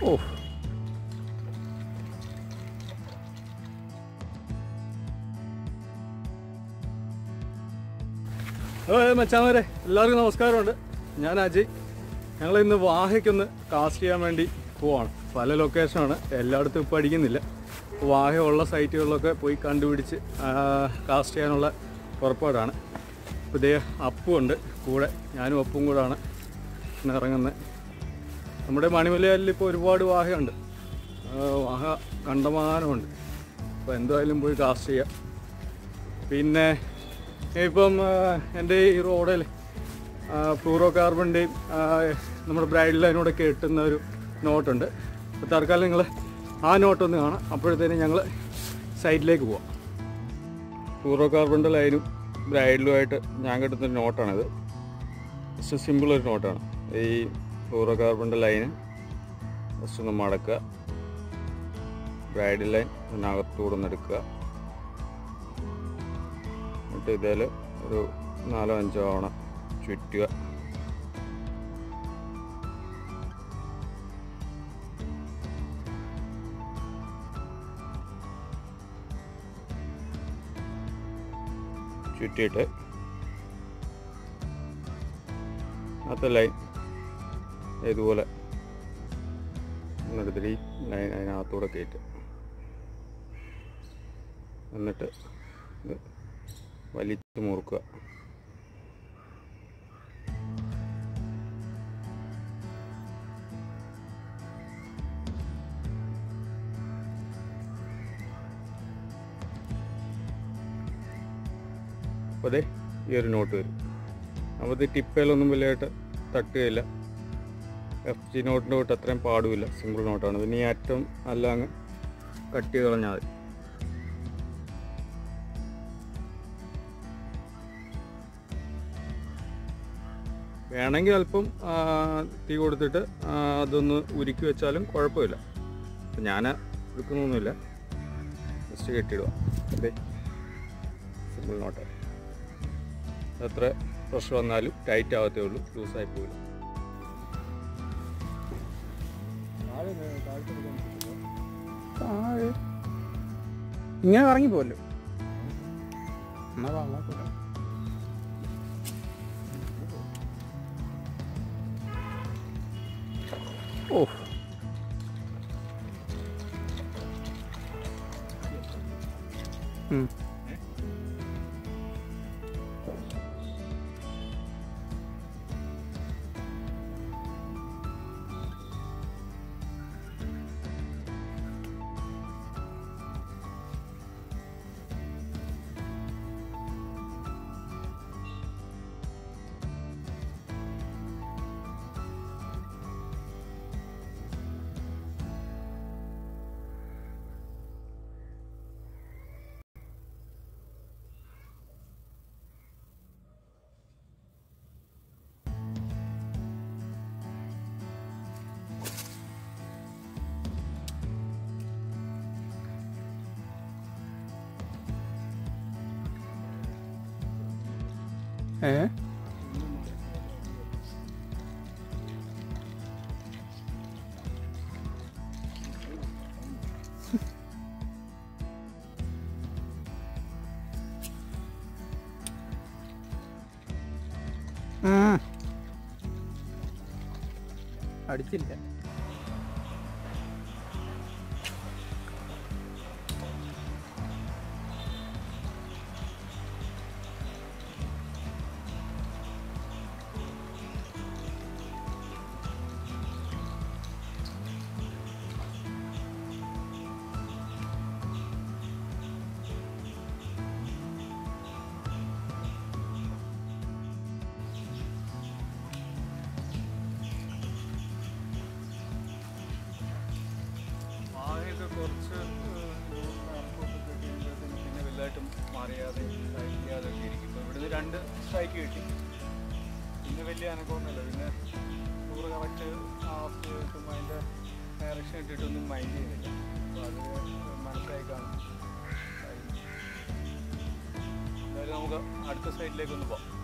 ഓ hello മച്ചാമാരെ എല്ലാവർക്കും നമസ്കാരമുണ്ട് ഞാൻ അജയ് ഞങ്ങൾ ഇന്ന് വാഹയ്ക്കൊന്ന് കാസ്റ്റ് ചെയ്യാൻ വേണ്ടി പോവാണ് പല ലൊക്കേഷനാണ് എല്ലായിടത്തും ഇപ്പോൾ അടിക്കുന്നില്ല വാഹ ഉള്ള സൈറ്റുകളിലൊക്കെ പോയി കണ്ടുപിടിച്ച് ആ, കാസ്റ്റ് ചെയ്യാനുള്ള പുറപ്പാടാണ് ഇപ്പോൾ ഇതേ അപ്പും ഉണ്ട് കൂടെ ഞാനും അപ്പും കൂടാണ് ഇന്ന് ഇറങ്ങുന്നത് നമ്മുടെ മണിമലയാലിൽ ഇപ്പോൾ ഒരുപാട് വാഹയുണ്ട് ആ, വാഹ കണ്ടമാനമുണ്ട് അപ്പോൾ എന്തായാലും പോയി കാസ്റ്റ് ചെയ്യാം പിന്നെ ഇപ്പം ആ, എൻ്റെ ഈ റോഡിൽ ഫ്ലൂറോ കാർബണിൻ്റെയും നമ്മുടെ ബ്രൈഡ് ലൈനോടൊക്കെ എട്ടുന്ന ഒരു നോട്ടുണ്ട് അപ്പോൾ തൽക്കാലം നിങ്ങൾ ആ നോട്ടൊന്ന് കാണാം അപ്പോഴത്തേനും ഞങ്ങൾ സൈഡിലേക്ക് പോവാം ഫ്ലൂറോ കാർബണിൻ്റെ ലൈനും ബ്രൈഡിലുമായിട്ട് ഞാൻ കിട്ടുന്നൊരു നോട്ടാണിത് ജസ്റ്റ് സിമ്പിൾ ഒരു നോട്ടാണ് ഈ ഫ്ലൂറോ കാർബണിൻ്റെ ലൈന് ജസ്റ്റ് ഒന്ന് മടക്കുക ബ്രൈഡ് ലൈൻ അതിനകത്തൂടെ ഒന്ന് എടുക്കുക എന്നിട്ട് ഇതിൽ ഒരു നാലോ അഞ്ചോ തവണ ചുറ്റുക ചുറ്റിയിട്ട് അത്ത ലൈൻ ഇതുപോലെ എന്നെടുത്തിട്ട് ഈ ലൈൻ അതിനകത്തൂടെ കയറ്റുക എന്നിട്ട് ഇത് വലിച്ചു മുറുക്കുക അപ്പോൾ അതെ ഈ ഒരു നോട്ട് വരും അപ്പോൾ ഇത് ടിപ്പയിലൊന്നും വലിയതായിട്ട് തട്ടുകയില്ല എഫ് ജി നോട്ടിൻ്റെ തൊട്ട് അത്രയും പാടുമില്ല സിമ്പിൾ നോട്ടാണ് പിന്നെ ഈ അറ്റം അല്ല അങ്ങ് കട്ട് ചെയ്ത് കളഞ്ഞാൽ മതി വേണമെങ്കിൽ അല്പം ആ, തീ കൊടുത്തിട്ട് ആ, അതൊന്ന് ഉരുക്കി വെച്ചാലും കുഴപ്പമില്ല അപ്പം ഞാൻ എടുക്കുന്നൊന്നുമില്ല ജസ്റ്റ് കെട്ടിയിടുക അതെ സിമ്പിൾ നോട്ട് എത്ര പ്രഷർ വന്നാലും ടൈറ്റ് ആവത്തേ ഉള്ളൂ ലൂസായി പോകില്ല താഴെ ഇങ്ങനെ കറങ്ങി പോവല്ലോ എന്നാ വാങ്ങാക്കൂല ഓ ഉം. ഏ ഉം. അടിച്ചില്ല ആകെയൊക്കെ കുറച്ച് പിന്നെ വലുതായിട്ടും മാറിയാതെ സ്ട്രൈക്ക് ചെയ്യാതെ ഒക്കെ ഇരിക്കും ഇപ്പോൾ ഇവിടുന്ന് രണ്ട് സ്ട്രൈക്ക് കിട്ടി പിന്നെ വലിയ അനക്കമൊന്നുമില്ല പിന്നെ ടൂറ് കറക്റ്റ് ആഫ് കിട്ടുമ്പോൾ അതിൻ്റെ ഡയറക്ഷൻ ഇട്ടിട്ടൊന്നും മൈൻഡ് ചെയ്യുന്നില്ല അപ്പോൾ അത് മനസ്സിലായി കാണും എന്തായാലും നമുക്ക് അടുത്ത സൈഡിലേക്ക് ഒന്ന് പോകാം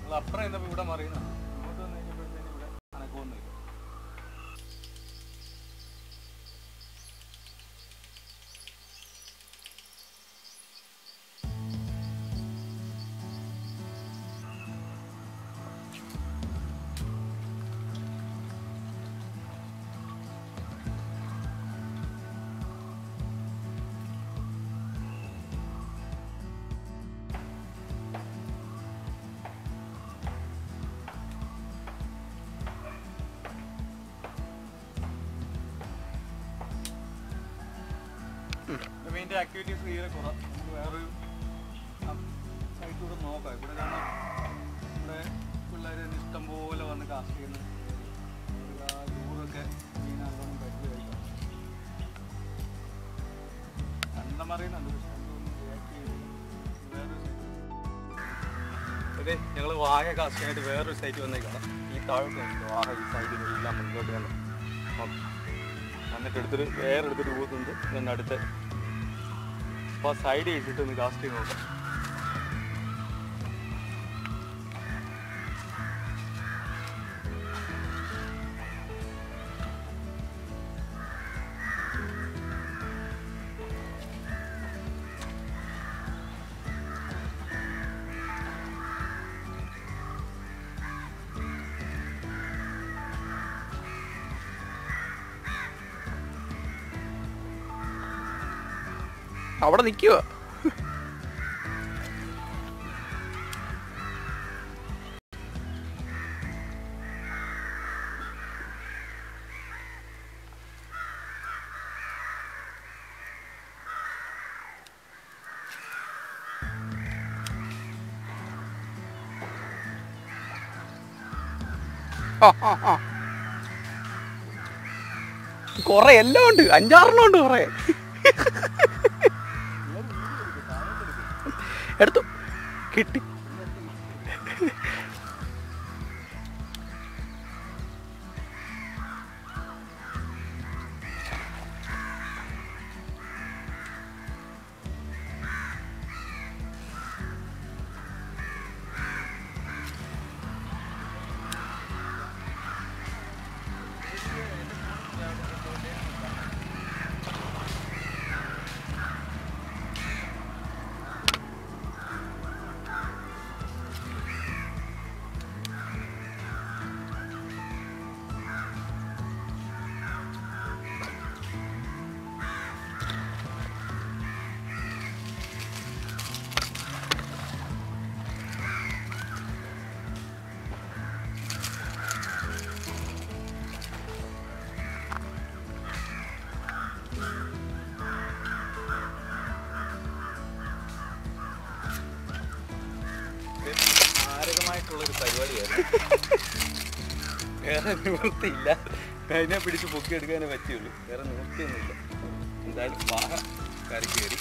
നമ്മൾ അപ്പുറം എന്നപ്പോ ഇവിടെ മറിയുന്നുണ്ട് ഇങ്ങോട്ട് വന്നു കഴിഞ്ഞപ്പോഴത്തേനും ഇവിടെ അനക്കമൊന്നുമില്ല മീൻ്റെ ആക്ടിവിറ്റീസ് തീരെ കുറവാണ് നമുക്ക് വേറൊരു സൈറ്റ് കൂടെ നോക്കാം ഇവിടെ കാണാം ഇവിടെ പിള്ളേർ ഇഷ്ടം പോലെ വന്ന് കാസ്റ്റ് ചെയ്യുന്ന ദൂരമൊക്കെ മീനാകുമ്പോൾ പറ്റി കഴിക്കാം കണ്ടം അറിയുന്നുണ്ട് പക്ഷെ അതൊന്നും react ചെയ്യുന്നില്ല. വേറൊരു site. അതെ ഞങ്ങൾ വാഹ കാസ്റ്റ് ചെയ്യാനായിട്ട് വേറൊരു സൈറ്റ് വന്നേക്കാണ് ഈ താഴോട്ട് നോക്കിക്കോ. വാഹ ഈ സൈഡിലെല്ലാം മുന്നോട്ട് വന്നു വന്നിട്ട് എടുത്തിട്ട് വേറെ എടുത്തിട്ട് പോകുന്നുണ്ട് then അടുത്ത അപ്പോൾ ആ സൈഡ് ചെയ്തിട്ട് ഒന്ന് കാസ്റ്റ് ചെയ്ത് നോക്കാം അവിടെ നിൽക്കുക കൊറേ എല്ലാം ഉണ്ട് അഞ്ചാറെണ്ണം ഉണ്ട് കൊറേ എടുത്തു കിട്ടി മാരകമായിട്ടുള്ളൊരു പരിപാടിയായിരുന്നു വേറെ നിവൃത്തിയില്ല അതിനെ പിടിച്ച് പൊക്കിയെടുക്കാനേ പറ്റുള്ളൂ വേറെ നിവൃത്തിയൊന്നുമില്ല എന്തായാലും വാഹ കയറി കയറി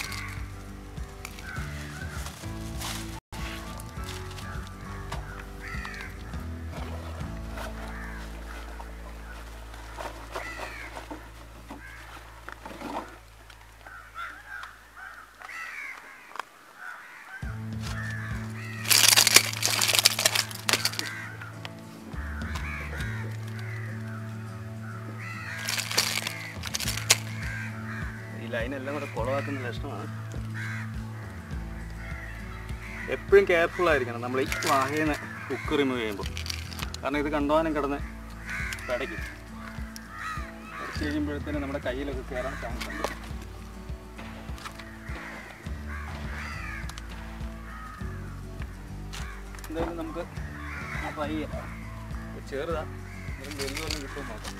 ഈ ലൈനെല്ലാം കൂടെ കുളവാക്കുന്ന ലക്ഷണമാണ് എപ്പോഴും കെയർഫുൾ ആയിരിക്കണം നമ്മൾ ഈ വാഹേന്ന് ഹുക്ക് റിമൂവ് ചെയ്യുമ്പോൾ കാരണം ഇത് കണ്ടവാനം കിടന്ന് പടയ്ക്കും കുറച്ച് കഴിയുമ്പോഴത്തേനും നമ്മുടെ കയ്യിലൊക്കെ കയറാൻ ചാൻസ് ഉണ്ട് എന്തായാലും നമുക്ക് ട്രൈ ചെയ്യാം ചെറുതാ എന്തെങ്കിലും വല്ലതും കിട്ടും നോക്കാം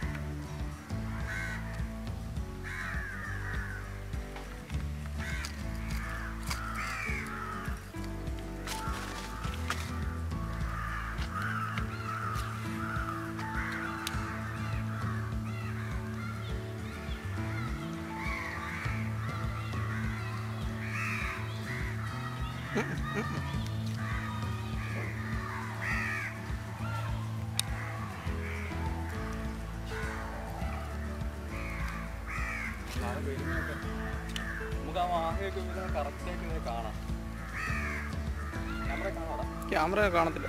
നാളെ വരുന്നതൊക്കെ നമുക്ക് ആ വാഹയൊക്കെ കറക്റ്റായിട്ട് ഇങ്ങനെ കാണാം ക്യാമറ കാണത്തില്ല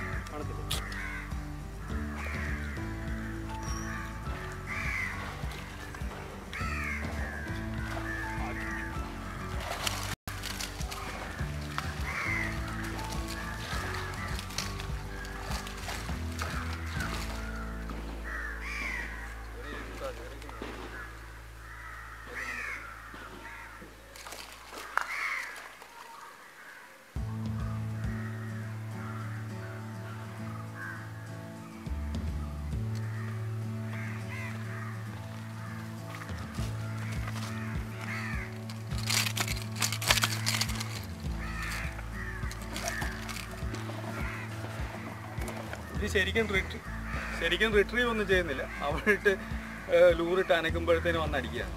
ഇത് ശരിക്കും റിട്രീ ശരിക്കും റിട്രീവ് ഒന്നും ചെയ്യുന്നില്ല അവിടെ ഇട്ട് ലൂറിട്ട് അനക്കുമ്പോഴത്തേനും വന്ന് അടിക്കുക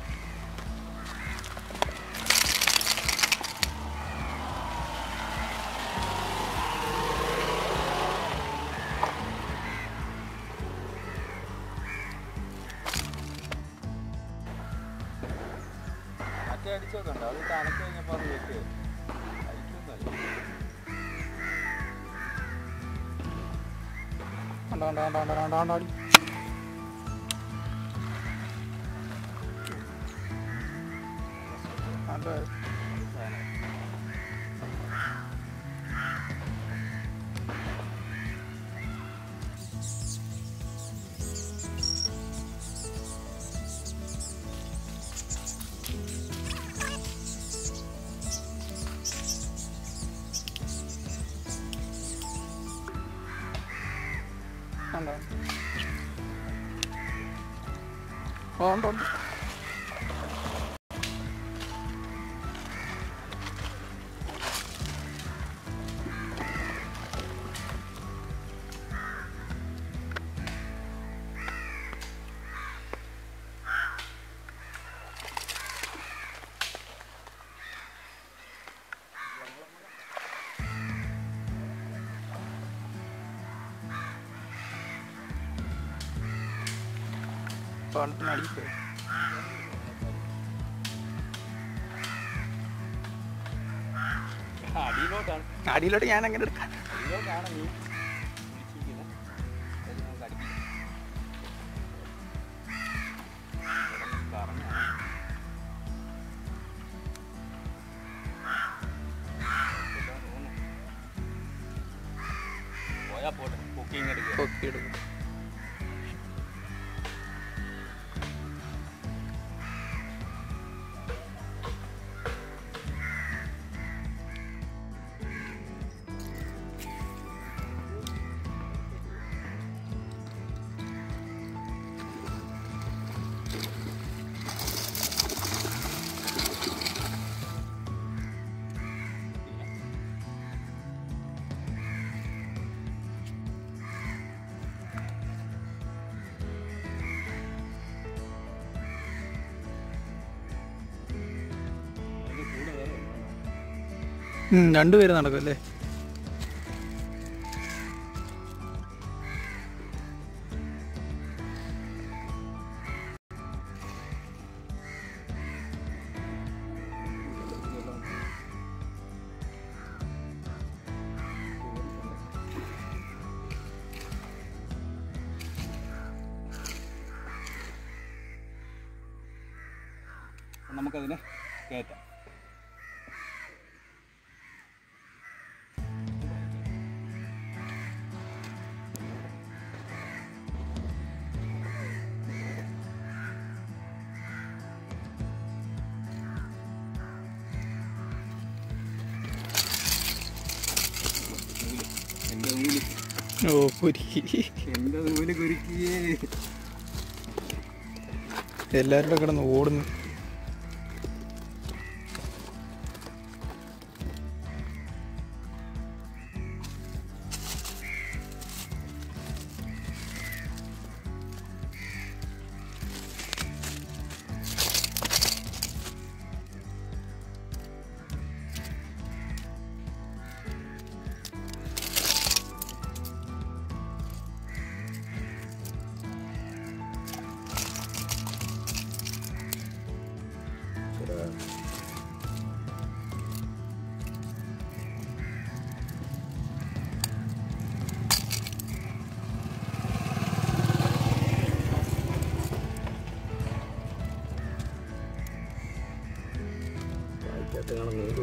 മറ്റേ അടിച്ചൊക്കെ ഉണ്ട് അത് തണുത്ത് കഴിഞ്ഞപ്പോൾ അത് വെക്ക് അടിക്കുന്നല്ല കണ്ടോ കണ്ടോ കണ്ടോ കണ്ടോ കണ്ടോ കണ്ടോ അടി കണ്ടോ കണ്ടോ ആ ഉണ്ട് ഉണ്ട് പാലത്തിന് അടിയിൽ പോയി അടിയിലോട്ടാണ് അടിയിലോട്ട് ഞാൻ അങ്ങനെ എടുക്കാം അടിയിലോട്ടാണ് നീ വിളിച്ചിരിക്കുന്നത് അത് നമുക്ക് അടിപ്പിക്കാം കറങ്ങാണ് പോയാ പോട്ടെ കുക്കിംഗ് എടുക്കുക പൊക്കി എടുക്കും ഉം, രണ്ടുപേര് നടക്കും അല്ലേ നമുക്കതിനെ കയറ്റാം എൻ്റെ നൂല് ഓ കുരുക്കി എൻ്റെ നൂല് കുരുക്കിയേ എല്ലാവരുടെ കിടന്ന് ഓടുന്നു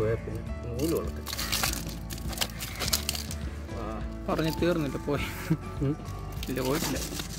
പോയാൽ പിന്നെ നൂല് വളർത്തും പറഞ്ഞ് തീർന്നില്ല പോയി ഇല്ല പോയിട്ടില്ല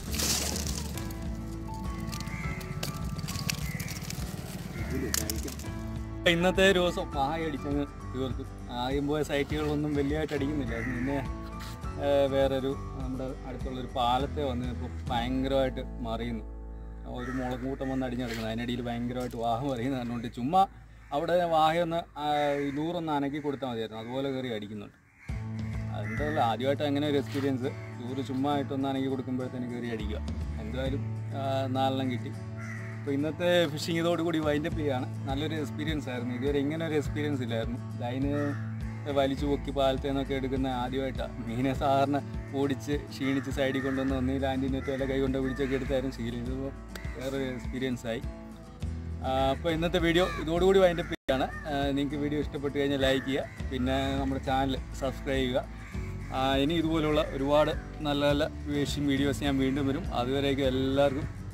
ഇന്നത്തെ ദിവസം വായ അടിച്ചങ്ങ് തീർത്തു ആദ്യം പോയ സൈറ്റുകളൊന്നും വലിയതായിട്ട് അടിക്കുന്നില്ലായിരുന്നു പിന്നെ ആ, വേറൊരു നമ്മുടെ അടുത്തുള്ളൊരു പാലത്തെ വന്ന് ഇപ്പോൾ ഭയങ്കരമായിട്ട് മറിയുന്നു ഒരു മുളകൂട്ടം വന്ന് അടിഞ്ഞെടുക്കുന്നത് അതിനിടയിൽ ഭയങ്കരമായിട്ട് വാഹം അറിയുന്നത് പറഞ്ഞുകൊണ്ട് ചുമ്മാ അവിടെ വാഹയൊന്ന് ആ, നൂറൊന്ന് അനക്കി കൊടുത്താൽ മതിയായിരുന്നു അതുപോലെ കയറി അടിക്കുന്നുണ്ട് എന്തായാലും ആദ്യമായിട്ട് അങ്ങനെ ഒരു എക്സ്പീരിയൻസ് ടൂറ് ചുമ്മാ ആയിട്ടൊന്ന് അനക്കി കൊടുക്കുമ്പോഴത്തേന് കയറി അടിക്കുക എന്തായാലും ആ, നാലെണ്ണം കിട്ടി അപ്പോൾ ഇന്നത്തെ ഫിഷിംഗ് ഇതോടുകൂടി വൈൻഡപ്പ് ചെയ്യാണ് നല്ലൊരു എക്സ്പീരിയൻസ് ആയിരുന്നു ഇതുവരെ ഇങ്ങനെ ഒരു എക്സ്പീരിയൻസ് ഇല്ലായിരുന്നു ലൈന് വലിച്ചു പൊക്കി പാലത്തിൽ നിന്നൊക്കെ എടുക്കുന്ന ആദ്യമായിട്ടാണ് മീനെ സാധാരണ ഓടിച്ച് ക്ഷീണിച്ച് സൈഡിൽ കൊണ്ടുവന്ന് ഒന്നീ ലാൻഡിൻ്റെ വല്ല കൈ കൊണ്ട് പിടിച്ചൊക്കെ എടുത്തായിരുന്നു ശീലം ഇതിപ്പോൾ വേറൊരു എക്സ്പീരിയൻസ് ആയി അപ്പോൾ ഇന്നത്തെ വീഡിയോ ഇതോടുകൂടി വൈൻഡപ്പ് ചെയ്യുകയാണ് നിങ്ങൾക്ക് വീഡിയോ ഇഷ്ടപ്പെട്ട് കഴിഞ്ഞാൽ ലൈക്ക് ചെയ്യുക പിന്നെ നമ്മുടെ ചാനൽ സബ്സ്ക്രൈബ് ചെയ്യുക ആ, ഇനി ഇതുപോലുള്ള ഒരുപാട് നല്ല നല്ല ഫിഷിംഗ് വീഡിയോസ് ഞാൻ വീണ്ടും വരും അതുവരേക്കും എല്ലാവർക്കും